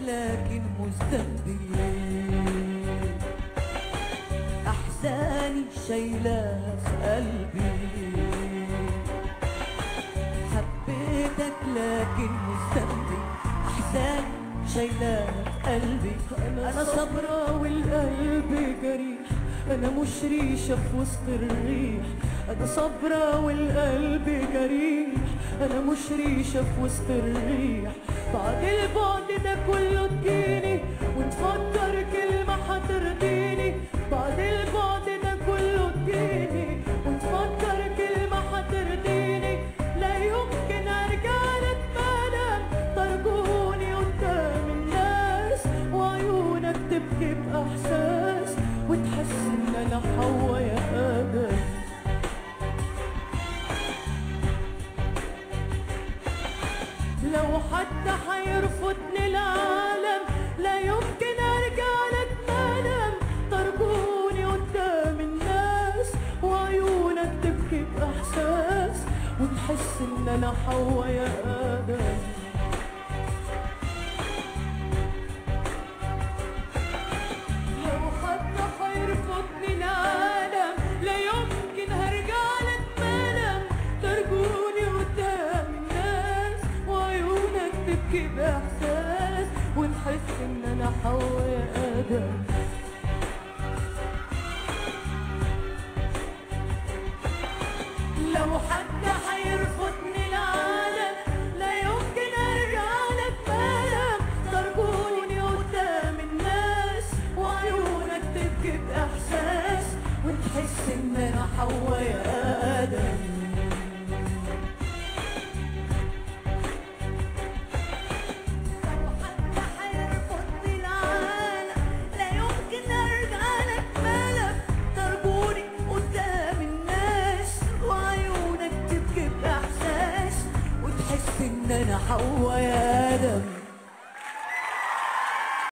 لكن مستنبي احزاني شايلاها في قلبي حبيتك لكن مستنبي احزاني شايلاها في قلبي انا صبرة والقلب جريح انا مش ريشة في وسط الريح انا صبرة والقلب جريح انا مش ريشة في وسط الريح بعد البعد ده كله تجيني وتفكر كلمة هترضيني بعد البعد ده كله تجيني وتفكر كلمة هترضيني لا يمكن ارجع لك مادام ترجوني قدام الناس وعيونك تبكي باحساس وتحس ان انا حوا يا ادم لو حتى هيرفضني العالم لا يمكن ارجع لك مادام ترجوني قدام الناس وعيونك تبكي باحساس وتحس ان انا حوا يا ادم لو حتى هيرفضني العالم لا يمكن هرجع لك مادام ترجوني قدام الناس وعيونك تبكي باحساس ونحس ان انا حوا يا ادم لو حتى هيرفضني العالم لا يمكن ارجع لك مادام ترجوني قدام الناس وعيونك تبكي باحساس وتحس ان انا حوا يا ادم لو حتى هيرفضني العالم لا يمكن ارجع لك مالك ترجوني قدام الناس وعيونك تبكي باحساس وتحس ان انا حوا يا ادم